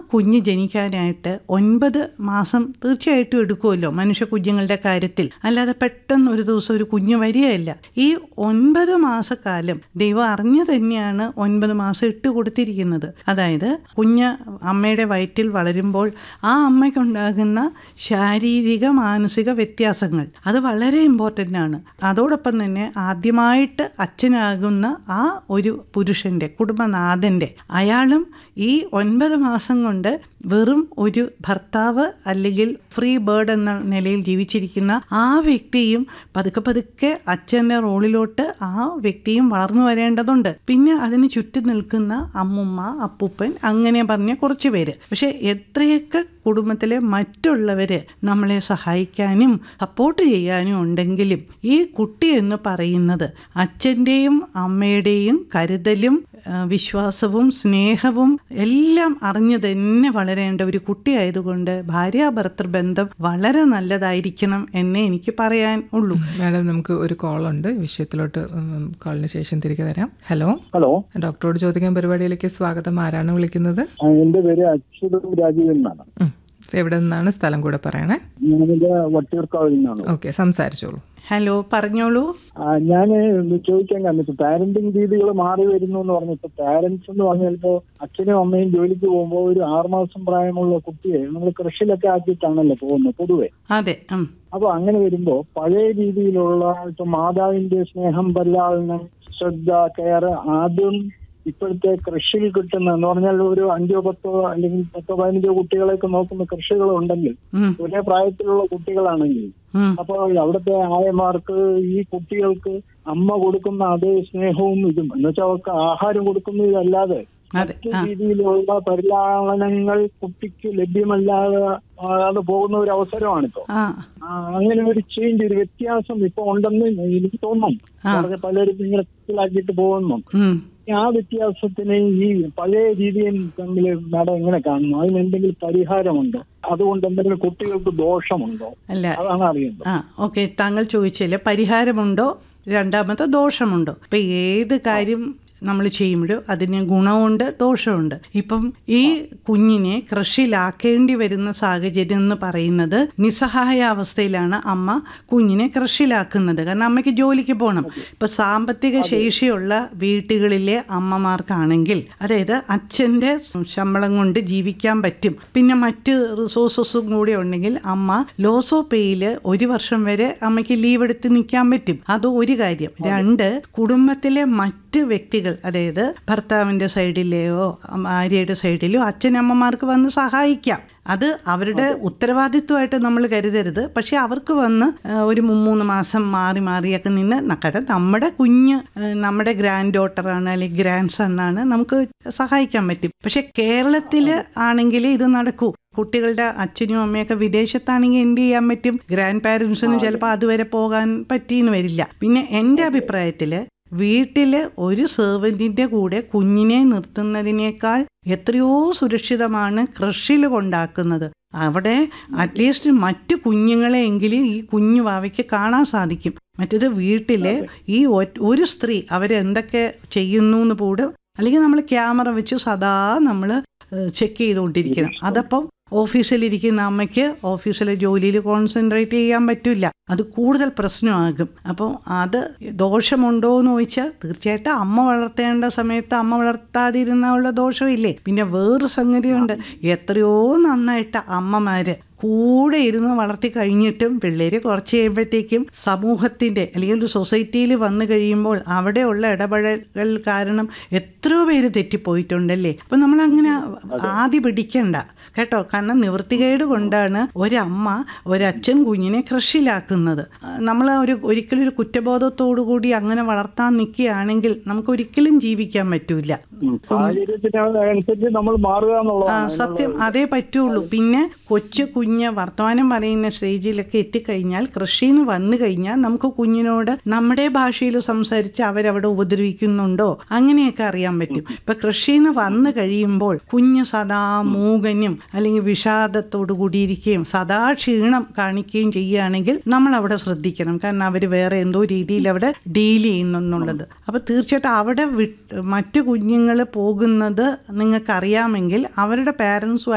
കുഞ്ഞ് ജനിക്കാനായിട്ട് ഒൻപത് മാസം തീർച്ചയായിട്ടും എടുക്കുമല്ലോ മനുഷ്യ കുഞ്ഞുങ്ങളുടെ കാര്യത്തിൽ അല്ലാതെ പെട്ടെന്ന് ഒരു ദിവസം ഒരു കുഞ്ഞ് വരികയല്ല ഈ ഒൻപത് മാസക്കാലം ദൈവം അറിഞ്ഞു തന്നെയാണ് ഒൻപത് മാസം ഇട്ട് കൊടുത്തിരിക്കുന്നത് അതായത് കുഞ്ഞ് അമ്മയുടെ വയറ്റിൽ വളരുമ്പോൾ ആ അമ്മയ്ക്കുണ്ടാകുന്ന ശാരീരിക മാനസിക വ്യത്യാസങ്ങൾ അത് വളരെ ഇമ്പോർട്ടൻ്റ് ആണ് അതോടൊപ്പം തന്നെ ആദ്യമായിട്ട് അച്ഛനാകുന്ന ആ ഒരു പുരുഷൻ്റെ കുടുംബനാഥൻ്റെ അയാളും ഈ ഒൻപത് മാസം കൊണ്ട് വെറും ഒരു ഭർത്താവ് അല്ലെങ്കിൽ ഫ്രീ ബേർഡ് എന്ന നിലയിൽ ജീവിച്ചിരിക്കുന്ന ആ വ്യക്തിയും പതുക്കെ പതുക്കെ അച്ഛൻ്റെ റോളിലോട്ട് ആ വ്യക്തിയും വളർന്നു വരേണ്ടതുണ്ട് പിന്നെ അതിന് ചുറ്റും നിൽക്കുന്ന അമ്മുമ്മ അപ്പൂപ്പൻ അങ്ങനെ പറഞ്ഞ കുറച്ച് പേര് പക്ഷെ എത്രയൊക്കെ കുടുംബത്തിലെ മറ്റുള്ളവർ നമ്മളെ സഹായിക്കാനും സപ്പോർട്ട് ചെയ്യാനും ഉണ്ടെങ്കിലും ഈ കുട്ടി എന്ന് പറയുന്നത് അച്ഛൻ്റെയും അമ്മയുടെയും കരുതലും ആ, വിശ്വാസവും സ്നേഹവും എല്ലാം അറിഞ്ഞു തന്നെ വളരേണ്ട ഒരു കുട്ടിയായതുകൊണ്ട് ഭാര്യാഭർത്തൃ ബന്ധം വളരെ നല്ലതായിരിക്കണം എന്നേ എനിക്ക് പറയാൻ ഉള്ളൂ മാഡം നമുക്ക് ഒരു കോൾ ഉണ്ട് ഈ വിഷയത്തിലോട്ട് ഉം, കോളിന് ശേഷം തിരികെ വരാം ഹലോ ഹലോ ഡോക്ടറോട് ചോദിക്കാൻ പരിപാടിയിലേക്ക് സ്വാഗതം ആരാണ് വിളിക്കുന്നത് ആ, എന്റെ പേര് അച്യുതം രാജീവൻ എന്നാണ് ഉം. എവിടെ നിന്നാണ് സ്ഥലം കൂടെ പറയണേ ഞാനിത് വട്ടിയൂർക്കാവിൽ നിന്നാണ് ഓക്കെ സംസാരിച്ചോളൂ ഹലോ പറഞ്ഞോളൂ ഞാൻ ചോദിക്കാൻ കാരണം ഇപ്പൊ പാരന്റിങ് രീതികൾ മാറി വരുന്നു എന്ന് പറഞ്ഞു ഇപ്പൊ പാരന്റ്സ് എന്ന് പറഞ്ഞാൽ ഇപ്പോ അച്ഛനും അമ്മയും ജോലിക്ക് പോകുമ്പോൾ ഒരു ആറുമാസം പ്രായമുള്ള കുട്ടിയെ നമ്മൾ കൃഷിയിലൊക്കെ ആക്കിയിട്ടാണല്ലോ പോകുന്നത് പൊതുവെ അതെ ഉം. അപ്പൊ അങ്ങനെ വരുമ്പോ പഴയ രീതിയിലുള്ള ഇപ്പൊ മാതാവിന്റെ സ്നേഹം പരിലാളനം ശ്രദ്ധ കെയർ ആദ്യം ഇപ്പോഴത്തെ കൃഷിയിൽ കിട്ടുന്ന എന്ന് പറഞ്ഞാൽ ഒരു അഞ്ചോ പത്തോ അല്ലെങ്കിൽ പത്തോ പതിനഞ്ചോ കുട്ടികളെയൊക്കെ നോക്കുന്ന കൃഷികൾ ഉണ്ടെങ്കിൽ ഉം. ഒരേ പ്രായത്തിലുള്ള കുട്ടികളാണെങ്കിൽ ഉം. അപ്പോൾ അവിടുത്തെ ആയമാർക്ക് ഈ കുട്ടികൾക്ക് അമ്മ കൊടുക്കുന്ന അതേ സ്നേഹവും ഇതും എന്നുവെച്ചാൽ അവർക്ക് ആഹാരം കൊടുക്കുന്നതല്ലാതെ അതെ മറ്റു ആ രീതിയിലുള്ള പരിലാളനങ്ങൾ കുട്ടിക്ക് ലഭ്യമല്ലാതെ അത് പോകുന്ന ഒരു അവസരമാണിപ്പോ ആ ആ, അങ്ങനെ ഒരു ചേഞ്ച് ഒരു വ്യത്യാസം ഇപ്പൊ ഉണ്ടെന്ന് എനിക്ക് തോന്നുന്നു ആ. വളരെ പലരും ഇങ്ങനെ മനസ്സിലാക്കിയിട്ട് പോകുന്നു ഉം. ആ വ്യത്യാസത്തിന് ഈ പഴയ രീതിയും തമ്മിൽ മാഡം എങ്ങനെ കാണുന്നു അതിന് എന്തെങ്കിലും പരിഹാരമുണ്ടോ അതുകൊണ്ട് എന്തെങ്കിലും കുട്ടികൾക്ക് ദോഷമുണ്ടോ അല്ല അതാണ് അറിയുന്നത് ആ ഓക്കെ താങ്കൾ ചോദിച്ചില്ല പരിഹാരമുണ്ടോ രണ്ടാമത്തെ ദോഷമുണ്ടോ ഇപ്പം ഏത് കാര്യം നമ്മൾ ചെയ്യുമ്പോഴും അതിന് ഗുണമുണ്ട് ദോഷമുണ്ട് ഇപ്പം ഈ കുഞ്ഞിനെ കൃഷിയിലാക്കേണ്ടി വരുന്ന സാഹചര്യം എന്ന് പറയുന്നത് നിസ്സഹായ അവസ്ഥയിലാണ് അമ്മ കുഞ്ഞിനെ കൃഷിയിലാക്കുന്നത് കാരണം അമ്മയ്ക്ക് ജോലിക്ക് പോകണം ഇപ്പം സാമ്പത്തിക ശേഷിയുള്ള വീട്ടുകളിലെ അമ്മമാർക്കാണെങ്കിൽ അതായത് അച്ഛൻ്റെ ശമ്പളം കൊണ്ട് ജീവിക്കാൻ പറ്റും പിന്നെ മറ്റ് റിസോഴ്സസും കൂടി ഉണ്ടെങ്കിൽ അമ്മ ലോസോ പേയിൽ ഒരു വർഷം വരെ അമ്മയ്ക്ക് ലീവ് എടുത്ത് നിൽക്കാൻ പറ്റും അത് ഒരു കാര്യം രണ്ട് കുടുംബത്തിലെ മറ്റ് വ്യക്തികൾ അതായത് ഭർത്താവിൻ്റെ സൈഡിലെയോ ഭാര്യയുടെ സൈഡിലോ അച്ഛനമ്മമാർക്ക് വന്ന് സഹായിക്കാം അത് അവരുടെ ഉത്തരവാദിത്വമായിട്ട് നമ്മൾ കരുതരുത് പക്ഷെ അവർക്ക് വന്ന് ആ, ഒരു മൂന്ന് മാസം മാറി മാറിയൊക്കെ നിന്ന് ന- കാരണം നമ്മുടെ കുഞ്ഞ് ആ, നമ്മുടെ ഗ്രാൻഡ് ഡോട്ടറാണ് അല്ലെങ്കിൽ ഗ്രാൻഡ് സണ്ണാണ് നമുക്ക് സഹായിക്കാൻ പറ്റും പക്ഷെ കേരളത്തിൽ ആണെങ്കിൽ ഇത് നടക്കൂ കുട്ടികളുടെ അച്ഛനും അമ്മയൊക്കെ വിദേശത്താണെങ്കിൽ എന്ത് ചെയ്യാൻ പറ്റും ഗ്രാൻഡ് പാരൻസിനും ചിലപ്പോൾ അതുവരെ പോകാൻ പറ്റിയെന്ന് വരില്ല പിന്നെ എൻ്റെ അഭിപ്രായത്തിൽ വീട്ടിൽ ഒരു സെർവൻറ്റിൻ്റെ കൂടെ കുഞ്ഞിനെ നിർത്തുന്നതിനേക്കാൾ എത്രയോ സുരക്ഷിതമാണ് കൃഷിയിൽ കൊണ്ടാക്കുന്നത് അവിടെ അറ്റ്ലീസ്റ്റ് മറ്റു കുഞ്ഞുങ്ങളെയെങ്കിലും ഈ കുഞ്ഞു വാവയ്ക്ക് കാണാൻ സാധിക്കും മറ്റേത് വീട്ടിൽ ഈ ഒ- ഒരു സ്ത്രീ അവരെന്തൊക്കെ ചെയ്യുന്നു എന്ന് പോലും അല്ലെങ്കിൽ നമ്മൾ ക്യാമറ വെച്ച് സദാ നമ്മൾ ചെക്ക് ചെയ്തുകൊണ്ടിരിക്കണം അതപ്പം ഓഫീസിലിരിക്കുന്ന അമ്മയ്ക്ക് ഓഫീസിലെ ജോലിയിൽ കോൺസെൻട്രേറ്റ് ചെയ്യാൻ പറ്റില്ല അത് കൂടുതൽ പ്രശ്നമാകും അപ്പോൾ അത് ദോഷമുണ്ടോ എന്ന് ചോദിച്ചാൽ തീർച്ചയായിട്ടും അമ്മ വളർത്തേണ്ട സമയത്ത് അമ്മ വളർത്താതിരുന്ന ഉള്ള ദോഷമില്ലേ പിന്നെ വേറൊരു സംഗതിയുണ്ട് എത്രയോ നന്നായിട്ട് അമ്മമാര് കൂടെ ഇരുന്ന് വളർത്തി കഴിഞ്ഞിട്ടും പിള്ളേര് കുറച്ച് കഴിയുമ്പോഴത്തേക്കും സമൂഹത്തിൻ്റെ അല്ലെങ്കിൽ ഒരു സൊസൈറ്റിയിൽ വന്നു കഴിയുമ്പോൾ അവിടെയുള്ള ഇടപെടൽ കാരണം എത്രയോ പേര് തെറ്റിപ്പോയിട്ടുണ്ടല്ലേ അപ്പം നമ്മളങ്ങനെ ആദ്യ പിടിക്കണ്ട കേട്ടോ കാരണം നിവൃത്തികേട് കൊണ്ടാണ് ഒരമ്മ ഒരച്ഛൻ കുഞ്ഞിനെ കൃഷിയിലാക്കുന്നത് നമ്മൾ ഒരു ഒരിക്കലും ഒരു കുറ്റബോധത്തോടു കൂടി അങ്ങനെ വളർത്താൻ നിൽക്കുകയാണെങ്കിൽ നമുക്ക് ഒരിക്കലും ജീവിക്കാൻ പറ്റൂല ഉം. സാഹചര്യത്തിന് അനുസരിച്ച് നമ്മൾ മാറുക ആ എന്നുള്ളതാണ് സത്യം അതേ പറ്റുള്ളൂ പിന്നെ കൊച്ചു കുഞ്ഞ് വർത്തമാനം പറയുന്ന സ്റ്റേജിലൊക്കെ എത്തിക്കഴിഞ്ഞാൽ കൃഷിന്ന് വന്നു കഴിഞ്ഞാൽ നമുക്ക് കുഞ്ഞിനോട് നമ്മുടെ ഭാഷയിൽ സംസാരിച്ച് അവരവിടെ ഉപദ്രവിക്കുന്നുണ്ടോ അങ്ങനെയൊക്കെ അറിയാൻ പറ്റും ഇപ്പൊ കൃഷിന്ന് വന്നു കഴിയുമ്പോൾ കുഞ്ഞ് സദാ മൂകനും അല്ലെങ്കിൽ വിഷാദത്തോടു കൂടിയിരിക്കുകയും സദാ ക്ഷീണം കാണിക്കുകയും ചെയ്യുകയാണെങ്കിൽ നമ്മൾ അവിടെ ശ്രദ്ധിക്കണം കാരണം അവർ വേറെ എന്തോ രീതിയിൽ അവിടെ ഡീൽ ചെയ്യുന്നുള്ളത് അപ്പോൾ തീർച്ചയായിട്ടും അവിടെ വിട്ട് മറ്റു കുഞ്ഞുങ്ങൾ പോകുന്നത് നിങ്ങൾക്കറിയാമെങ്കിൽ അവരുടെ പാരൻസും